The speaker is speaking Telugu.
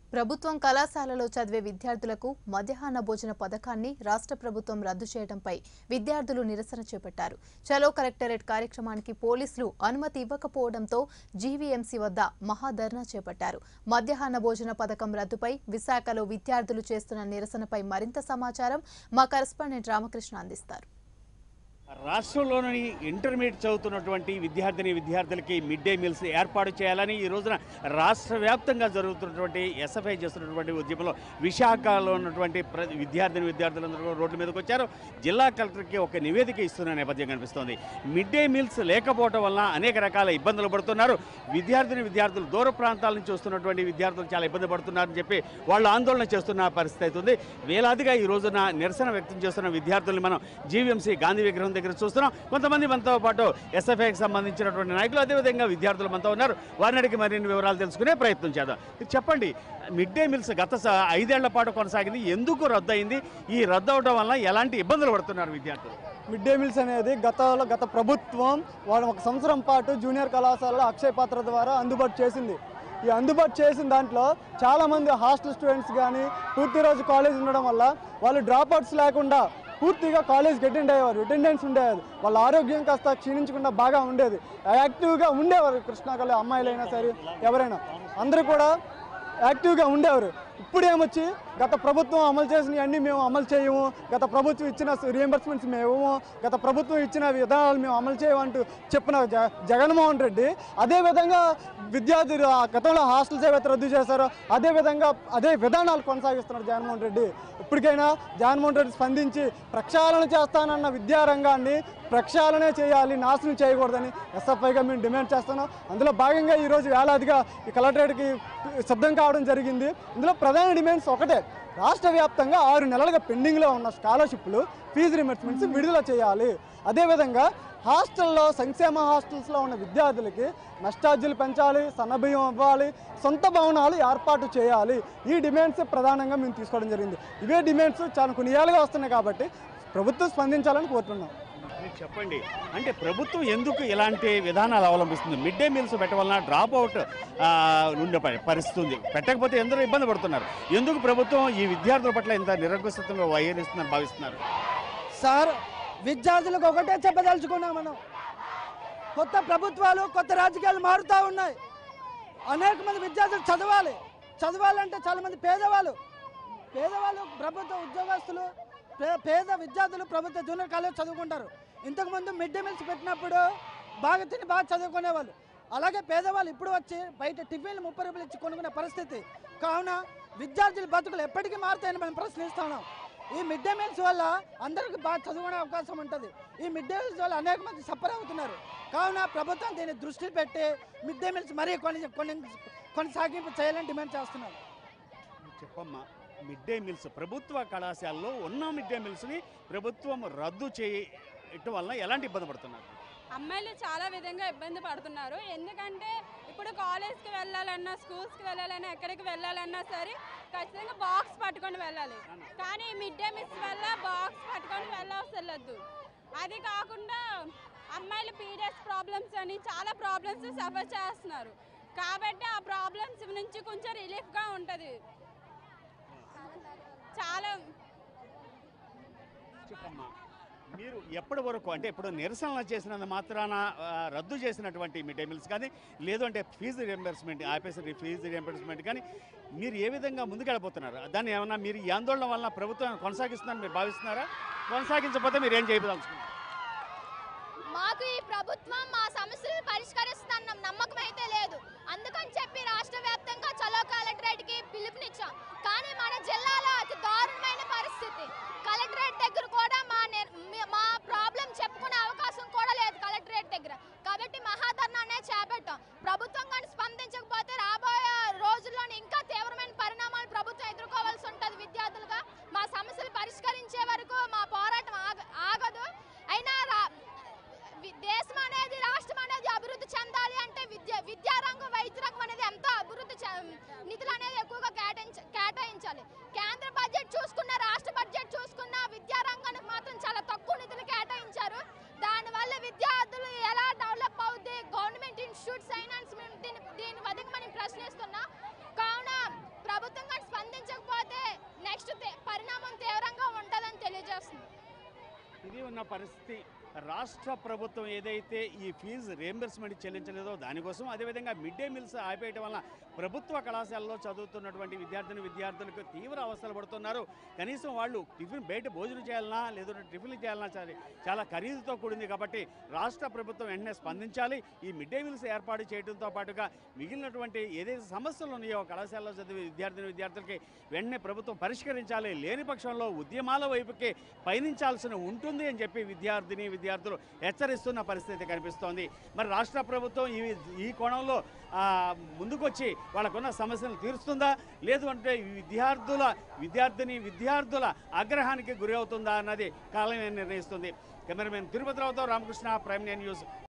ప్రభుత్వం కళాశాలలో చదివే విద్యార్థులకు మధ్యాహ్న భోజన పథకాన్ని రాష్ట్ర ప్రభుత్వం రద్దు చేయడంపై విద్యార్థులు నిరసన చేపట్టారు చలో కలెక్టరేట్ కార్యక్రమానికి పోలీసులు అనుమతి ఇవ్వకపోవడంతో జీవీఎంసీ వద్ద మహాధర్నా చేపట్టారు మధ్యాహ్న భోజన పథకం రద్దుపై విశాఖలో విద్యార్థులు చేస్తున్న నిరసనపై మరింత సమాచారం మా కరెస్పాండెంట్ రామకృష్ణ అందిస్తారు రాష్ట్రంలోని ఇంటర్మీడియట్ చదువుతున్నటువంటి విద్యార్థిని విద్యార్థులకి మిడ్ డే మీల్స్ ఏర్పాటు చేయాలని ఈ రోజున రాష్ట్ర వ్యాప్తంగా జరుగుతున్నటువంటి ఎస్ఎఫ్ఐ చేస్తున్నటువంటి ఉద్యమంలో విశాఖలో ఉన్నటువంటి ప్ర విద్యార్థిని విద్యార్థులందరూ కూడా రోడ్ల మీదకి వచ్చారు జిల్లా కలెక్టర్కి ఒక నివేదిక ఇస్తున్న నేపథ్యం కనిపిస్తోంది మిడ్ డే మీల్స్ లేకపోవడం వలన అనేక రకాల ఇబ్బందులు పడుతున్నారు విద్యార్థిని విద్యార్థులు దూర ప్రాంతాల నుంచి వస్తున్నటువంటి విద్యార్థులు చాలా ఇబ్బంది పడుతున్నారని చెప్పి వాళ్ళు ఆందోళన చేస్తున్న పరిస్థితి అవుతుంది వేలాదిగా ఈ రోజున నిరసన వ్యక్తం చేస్తున్న విద్యార్థుల్ని మనం జీవీఎంసీ గాంధీ విగ్రహం దగ్గర చూస్తున్నాం కొంతమంది మనతో పాటు ఎస్ఎఫ్ఐకి సంబంధించినటువంటి నాయకులు అదేవిధంగా విద్యార్థులు మనతో ఉన్నారు వారిని అడిగి మరిన్ని వివరాలు తెలుసుకునే ప్రయత్నం చేద్దాం ఇది చెప్పండి మిడ్ డే మీల్స్ గత స- ఐదేళ్ల పాటు కొనసాగింది ఎందుకు రద్దు అయింది ఈ రద్దు అవడం వల్ల ఎలాంటి ఇబ్బందులు పడుతున్నారు విద్యార్థులు మిడ్ డే మీల్స్ అనేది గతంలో గత ప్రభుత్వం వాళ్ళ ఒక సంవత్సరం పాటు జూనియర్ కళాశాలలో అక్షయ పాత్ర ద్వారా అందుబాటు చేసింది ఈ అందుబాటు చేసిన దాంట్లో చాలామంది హాస్టల్ స్టూడెంట్స్ కానీ పూర్తి రోజు కాలేజ్ ఉండడం వల్ల వాళ్ళు డ్రాప్ అవుట్స్ లేకుండా పూర్తిగా కాలేజ్కి అటెండ్ అయ్యేవారు అటెండెన్స్ ఉండేది వాళ్ళ ఆరోగ్యం కాస్త క్షీణించకుండా బాగా ఉండేది యాక్టివ్గా ఉండేవారు కృష్ణా కాలేజ్ అమ్మాయిలైనా సరే ఎవరైనా అందరూ కూడా యాక్టివ్గా ఉండేవారు ఇప్పుడు ఏమొచ్చి గత ప్రభుత్వం అమలు చేసినవన్నీ మేము అమలు చేయము గత ప్రభుత్వం ఇచ్చిన రియంబర్స్మెంట్స్ మేము ఇవ్వము గత ప్రభుత్వం ఇచ్చిన విధానాలు మేము అమలు చేయమంటూ చెప్పిన జ జగన్మోహన్ రెడ్డి అదే విధంగా విద్యార్థులు ఆ గతంలో హాస్టల్స్ ఏవైతే రద్దు చేశారో అదే విధంగా అదే విధానాలు కొనసాగిస్తున్నారు జగన్మోహన్ రెడ్డి ఇప్పటికైనా జగన్మోహన్ రెడ్డి స్పందించి ప్రక్షాళన చేస్తానన్న విద్యారంగాన్ని ప్రక్షాళనే చేయాలి నాశనం చేయకూడదని ఎస్ఎఫ్ఐగా మేము డిమాండ్ చేస్తున్నాం అందులో భాగంగా ఈరోజు వేలాదిగా ఈ కలెక్టరేట్కి సిద్ధం కావడం జరిగింది ఇందులో ప్రధాన డిమాండ్స్ ఒకటే రాష్ట్ర వ్యాప్తంగా ఆరు నెలలుగా పెండింగ్లో ఉన్న స్కాలర్షిప్లు ఫీజు రిమెట్మెంట్స్ విడుదల చేయాలి అదేవిధంగా హాస్టల్లో సంక్షేమ హాస్టల్స్లో ఉన్న విద్యార్థులకి నష్టార్జీలు పెంచాలి సన్నబియ్యం ఇవ్వాలి సొంత భవనాలు ఏర్పాటు చేయాలి ఈ డిమాండ్స్ ప్రధానంగా మేము తీసుకోవడం జరిగింది ఇవే డిమాండ్స్ చాలా కొన్ని ఏళ్ళుగా వస్తున్నాయి కాబట్టి ప్రభుత్వం స్పందించాలని కోరుతున్నాం మీరు చెప్పండి అంటే ప్రభుత్వం ఎందుకు ఇలాంటి విధానాలు అవలంబిస్తుంది మిడ్ డే మీల్స్ పెట్టవలన డ్రాప్ అవుట్ ఉండే పరి- పరిస్థితి ఉంది పెట్టకపోతే ఎందరో ఇబ్బంది పడుతున్నారు ఎందుకు ప్రభుత్వం ఈ విద్యార్థుల పట్ల ఇంత నిరంకుశత్వంగా వహిస్తుందని భావిస్తున్నారు సార్ విద్యార్థులకు ఒకటే చెప్పదలుచుకున్నాం మనం కొత్త ప్రభుత్వాలు కొత్త రాజకీయాలు మారుతూ ఉన్నాయి అనేక మంది విద్యార్థులు చదవాలి చదవాలంటే చాలా మంది పేదవాళ్ళు పేదవాళ్ళు ప్రభుత్వ ఉద్యోగస్తులు పే- పేద విద్యార్థులు ప్రభుత్వ జూనియర్ కాలేజ్ చదువుకుంటారు ఇంతకుముందు మిడ్ డే మీల్స్ పెట్టినప్పుడు బాగా తిని బాగా చదువుకునేవాళ్ళు అలాగే పేదవాళ్ళు ఇప్పుడు వచ్చి బయట టిఫిన్లు ముప్పై రూపాయలు ఇచ్చి కొనుక్కునే పరిస్థితి కావున విద్యార్థుల బతుకులు ఎప్పటికీ మారుతాయని మనం ప్రశ్నిస్తున్నాం ఈ మిడ్ డే మీల్స్ వల్ల అందరికీ బాగా చదువుకునే అవకాశం ఉంటుంది ఈ మిడ్ డే మీల్స్ వల్ల అనేక మంది సఫర్ అవుతున్నారు కావున ప్రభుత్వం దీన్ని దృష్టి పెట్టి మిడ్ డే మీల్స్ మరీ కొన్ని కొన్ని కొనసాగింపు చేయాలని డిమాండ్ చేస్తున్నారు చెప్పమ్మా మిడ్ డే మీల్స్ ప్రభుత్వ కళాశాలలో ఉన్న మిడ్ డే మీల్స్ని ప్రభుత్వం రద్దు చేయటం వలన ఎలాంటి ఇబ్బంది పడుతున్నారు అమ్మాయిలు చాలా విధంగా ఇబ్బంది పడుతున్నారు ఎందుకంటే ఇప్పుడు కాలేజ్కి వెళ్ళాలన్నా స్కూల్స్కి వెళ్ళాలన్నా ఎక్కడికి వెళ్ళాలన్నా సరే ఖచ్చితంగా బాక్స్ పట్టుకొని వెళ్ళాలి కానీ మిడ్ డే మీల్స్ వల్ల బాక్స్ పట్టుకొని వెళ్ళవసరం లేదు అది కాకుండా అమ్మాయిలు పీరియడ్స్ ప్రాబ్లమ్స్ అని చాలా ప్రాబ్లమ్స్ సఫర్ చేస్తున్నారు కాబట్టి ఆ ప్రాబ్లమ్స్ నుంచి కొంచెం రిలీఫ్గా ఉంటుంది చాలా చెప్పమ్మా మీరు ఎప్పటి వరకు అంటే ఇప్పుడు నిరసనలు చేసినంత మాత్రాన ఆ, రద్దు చేసినటువంటి మిడ్ డే మీల్స్ కానీ లేదు అంటే ఫీజు రియంబర్స్మెంట్ ఆపేసిన ఫీజు రియంబర్స్మెంట్ కానీ మీరు ఏ విధంగా ముందుకెళ్ళిపోతున్నారు దాన్ని ఏమన్నా మీరు ఈ ఆందోళన వలన ప్రభుత్వం కొనసాగిస్తుందని మీరు భావిస్తున్నారా కొనసాగించకపోతే మీరు ఏం చేయదలుచుకున్నారు మాకు ఈ ప్రభుత్వం మా సమస్యలను పరిష్కరిస్తున్న నమ్మకం అయితే లేదు అందుకని చెప్పి రాష్ట్ర వ్యాప్తంగా చలో కలెక్టరేట్ కి పిలుపునిచ్చాం కానీ మన జిల్లాలో అతి దారుణమైన పరిస్థితి కలెక్టరేట్ దగ్గర కూడా మా నిర్- మీ- మా ప్రాబ్లం చెప్పుకునే అవకాశం కూడా లేదు కలెక్టరేట్ దగ్గర కాబట్టి మహాధర్నానే చేపట్టాం ప్రభుత్వం కానీ స్పందించకపోతే రాబోయే రోజుల్లోనే ఇంకా తీవ్రమైన పరిణామాలు ప్రభుత్వం ఎదుర్కోవాల్సి ఉంటుంది విద్యార్థులుగా మా సమస్యలు పరిష్కరించే వరకు మా పోరాటం ఆగ ఆగదు అయినా రా- వి- దేశం అనేది రాష్ట్రం అనేది అభివృద్ధి చెందాలి అంటే విద్య విద్యారంగం వైద్య రంగం అనేది ఎంతో అభివృద్ధి చె- ఉన్న పరిస్థితి రాష్ట్ర ప్రభుత్వం ఏదైతే ఈ ఫీజు రియంబర్స్మెంట్ చెల్లించలేదో దానికోసం అదేవిధంగా మిడ్ డే మీల్స్ ఆపేయటం వల్ల ప్రభుత్వ కళాశాలలో చదువుతున్నటువంటి విద్యార్థిని విద్యార్థులకు తీవ్ర అవస్థలు పడుతున్నారు కనీసం వాళ్ళు టిఫిన్ బయట భోజనం చేయాలన్నా లేదంటే టిఫిన్లు చేయాలన్నా సరే చాలా ఖరీదుతో కూడింది కాబట్టి రాష్ట్ర ప్రభుత్వం వెంటనే స్పందించాలి ఈ మిడ్ డే మీల్స్ ఏర్పాటు చేయడంతో పాటుగా మిగిలినటువంటి ఏదైతే సమస్యలు ఉన్నాయో కళాశాలలో చదివే విద్యార్థిని విద్యార్థులకి వెంటనే ప్రభుత్వం పరిష్కరించాలి లేని పక్షంలో ఉద్యమాల వైపుకి పయనించాల్సిన ఉంటుంది అని చెప్పి విద్యార్థిని విద్యార్థులు హెచ్చరిస్తున్న పరిస్థితి కనిపిస్తోంది మరి రాష్ట్ర ప్రభుత్వం ఈ ఈ కోణంలో ఆ, ముందుకొచ్చి వాళ్ళకున్న సమస్యలను తీరుస్తుందా లేదు అంటే ఈ విద్యార్థుల విద్యార్థిని విద్యార్థుల ఆగ్రహానికి గురి అవుతుందా అన్నది కాలమే నిర్ణయిస్తుంది కెమెరామెన్ తిరుపతిరావుతో రామకృష్ణ ప్రైమ్ నైన్ న్యూస్